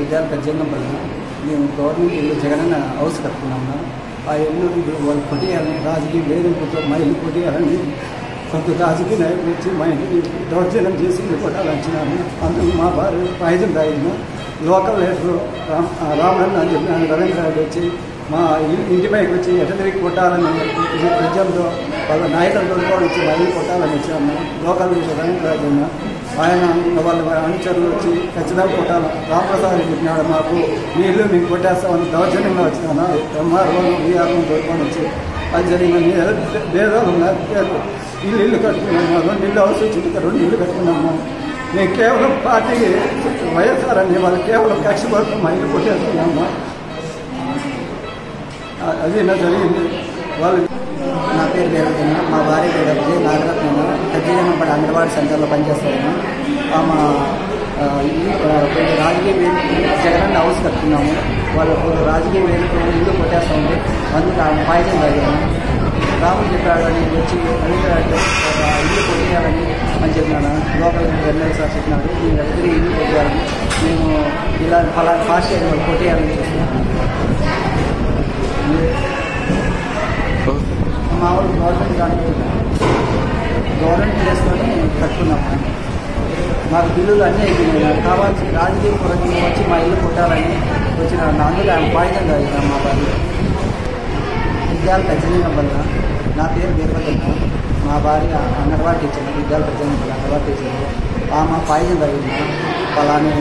విద్యార్థి పెద్దజంగం వల్ల మేము గవర్నమెంట్ ఇల్లు జగనన్న హౌస్ కట్టుకున్నాము ఆ ఇల్లు ఇప్పుడు వాళ్ళు కొట్టేయాలని రాజకీయ వేధింపుతో మా ఇల్లు కొట్టేయాలని కొంత రాజకీయ నాయకులు వచ్చి మా ఇంటికి దౌర్జన్యం చేసి ఇల్లు కొట్టాలంటున్నాము అందుకు మా భార్య పాయిజన్ తాగిన లోకల్ లీడర్ రామ్ రామరన్న అని చెప్పి ఆయన రవీంద్ర రెడ్డి వచ్చి మా ఇల్లు ఇంటి పైకి వచ్చి ఎట తిరిగి కొట్టాలని ప్రజలతో వాళ్ళ నాయకులతో కూడా వచ్చి మా ఇల్లు కొట్టాలని వచ్చాము లోకల్ లీడర్ రవీంద్ర రెడ్డి అన్న. ఆయన వాళ్ళ అనుచరులు వచ్చి ఖచ్చితంగా కొట్టాలి రామప్రసాద్ రెడ్డి చెప్పినాడు మాకు మీ ఇల్లు మేము కొట్టేస్తామని దౌర్జన్యంగా వచ్చినాను ఎంఆర్ఓ వీఆర్ఓ దొరుకుని వచ్చి అది జరిగిందని భేదాలు ఉన్నారు ఇల్లు ఇల్లు కట్టుకున్నాము రెండు ఇల్లు అవసరం వచ్చింది రెండు ఇల్లు కట్టుకున్నాము మేము కేవలం పార్టీకి వైఎస్ఆర్ అని వాళ్ళు కేవలం కక్ష పడుతూ మా ఇల్లు కొట్టేస్తున్నాము అ- అది నా జరిగింది వాళ్ళు నా పేరు దేవతన్న మా భార్య పేరు వచ్చి నాగరత్న ఖచ్చితంగా అంగన్వాడీ సెంటర్లో పనిచేస్తాను ఆమె ఆ, ఇల్లు ఆ, కొంచెం రాజకీయ వేదిక జగనన్న హౌస్ కట్టుకున్నాము వాళ్ళు కొంచెం రాజకీయ వేదిక ఇల్లు కొట్టేస్తాము అందుకు ఆమె పాయిజన్ తాగాము రాముడు చెప్పాడు అని వచ్చి రవీంద్ర ఇల్లు కొట్టేయాలని అని చెప్పినాను లోకల్ ఎమ్మెల్యే సార్ చెప్పినాడు మేము దగ్గర ఇల్లు కొట్టేయాలని మేము ఇలా ఫలానా పార్టీ అయిన వాళ్ళు కొట్టేయాలని చూస్తున్నాము మా ఊరు గవర్నమెంట్ దాంట్లో గవర్నమెంట్ ప్లేస్లోనే కట్టుకున్నాము మాకు బిల్లులు అన్నీ అయిపోయినాయి నాకు కావాల్సిన రాజకీయ కొరకు వచ్చి మా ఇల్లు కొట్టాలని వచ్చిన అందులో ఆయన పాయిజన్ తాగిన మా భార్య విద్యాలు పెంచడం వల్ల నా పేరు వీరభద్రమ్మ మా భార్య అంగన్వాడీ టీచర్ విద్యాలు పెంచడం వల్ల అంగన్వాడీ టీచర్ ఆమె పాయిజన్ తాగిన ఫలాని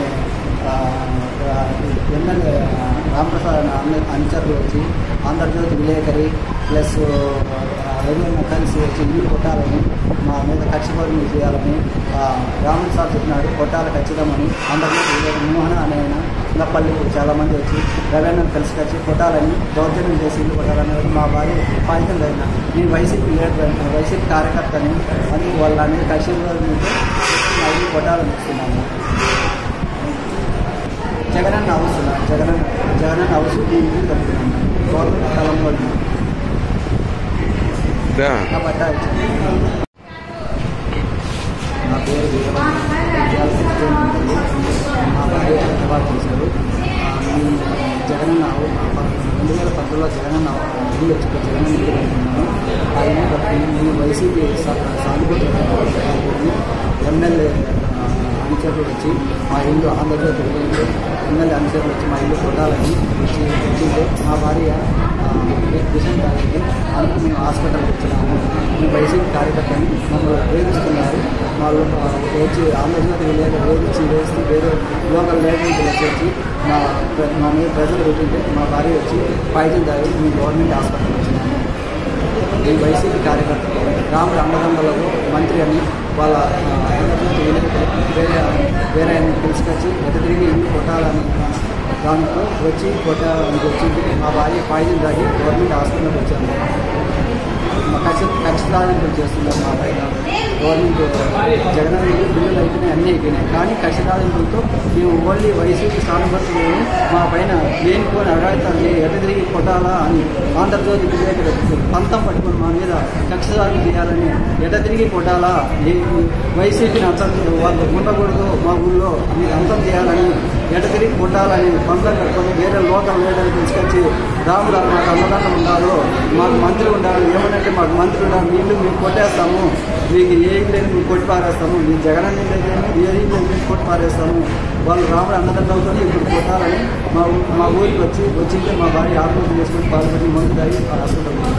ఎమ్మెల్యే రామప్రసాద్ అనే అన్న- అనుచరులు వచ్చి ఆంధ్రజ్యోతి విలేకరి ప్లస్ రవీంద్ర కలిసి వచ్చి ఇల్లు కొట్టాలని మా మీద కక్షపరులు చేయాలని ఆ, రాముడు సార్ చెప్పినాడు కొట్టాలి ఖచ్చితమని ఆంధ్రజ్యోతి విలేకరి మోహన అనే ఆయన లప్పల్లి చాలామంది వచ్చి రవీంద్ర కలిసి వచ్చి కొట్టాలని దౌర్జన్యం చేసి ఇల్లు కొట్టాలని మా భార్య పాయితం అయిన నేను వైసీపీ లీడర్ వైసీపీ కార్యకర్తని అందుకు వాళ్ళ అనేది కక్షపరులు మా ఇల్లు కొట్టాలని ఇస్తున్నాము జగనన్న హౌస్ జగనన్న జగనన్న హౌస్ మేము ఇల్లు కట్టుకున్నాము గవర్నమెంట్ స్థలంలో దా. నా పట్టా వచ్చింది నా పేరు వీరభద్ర. మా భార్య హైదరాబాద్ చేశారు ఆ, మేము జగనన్న హౌ- ప- రెండు వేల పద్దులో జగనన్న ఇల్లు వచ్చి జగనన్న ఇల్లు కట్టుకున్నాము ఆ ఇల్లు కట్టుకుని మేము వైసీపీ సా- సానుభూతి కట్టుకుని ఎమ్మెల్యే ఆ, అనుచరులు వచ్చి మా ఇల్లు ఆంధ్రప్రదేశ్ వెళ్ళి ఎమ్మెల్యే అనుచరులు వచ్చి మా ఇల్లు కొట్టాలని వచ్చి వచ్చింటే మా భార్య ఆ, విషయం తాగింది అందుకు మేము హాస్పిటల్కి వచ్చినాము మేము వైసీపీ కార్యకర్తని మమ్మల్ని వేధిస్తున్నారు వాళ్ళు ఆ, వచ్చి ఆంధ్రజ్యోతి విలేక వేధించి వేసి వేరే లోకల్ లేకుండా వచ్చి మా ప్ర- మా మీద ప్రజలు పెట్టింటే మా భార్య వచ్చి పాయిజన్ తాగి మేము గవర్నమెంట్ హాస్పిటల్కి వచ్చినాము ఈ వైసీపీ కార్యకర్తలు రాముడు అన్నదండలకు మంత్రి అని వాళ్ళ ఆ, ఆంధ్రజ్యోతి విలేకరులు వేరే వేరే ఆయన పిలుచుకొచ్చి ఎట తిరిగి ఇల్లు కొట్టాలని దాంట్లో వచ్చి కొట్టాలని వచ్చింది మా భార్య పాయిజన్ తాగి గవర్నమెంట్ హాస్పిటల్కి వచ్చాము మా ఖర్చు ఖచ్చితాధింపులు చేస్తున్నారు మా పైన గవర్నమెంట్ జగన్ బిల్లులు అయిపోయినాయి అన్నీ అయిపోయినాయి కానీ ఖచ్చితాధింపులతో మేము ఓన్లీ వైసీపీ సానుభూతులు మా పైన లేనిపోని అఘాయితాలు ఎట తిరిగి కొట్టాలా అని ఆంధ్రజ్యోతి విలేకరు పంతం పట్టుకొని మా మీద కక్షదానం చేయాలని ఎట తిరిగి కొట్టాలా ఈ వైసీపీని అంతం వాళ్ళు ఉండకూడదు మా ఊళ్ళో మీరు అంతం చేయాలని ఎట తిరిగి కొట్టాలని పంతం కట్టుకొని వేరే లోకల్ లీడర్ని తీసుకొచ్చి రాముడు మాకు అన్నదానం ఉండాలో మాకు మంత్రి ఉండాలి ఏమనంటే మాకు మంత్రి ఉండాలి మీ ఇల్లు మేము కొట్టేస్తాము మీకు ఏ ఇల్లు అయినా మేము కొట్టి పారేస్తాము మీ జగన్ ఇల్లు అయితే ఏ ఇల్లు అయినా మేము కొట్టి పారేస్తాము వాళ్ళు రాముడు అన్నదండలతో ఇప్పుడు కొట్టాలని మా ఊ- మా ఊరికి వచ్చి వచ్చింటే మా భార్య ఆత్మహత్య చేసుకొని బాధపడి మందు తాగి హాస్పిటల్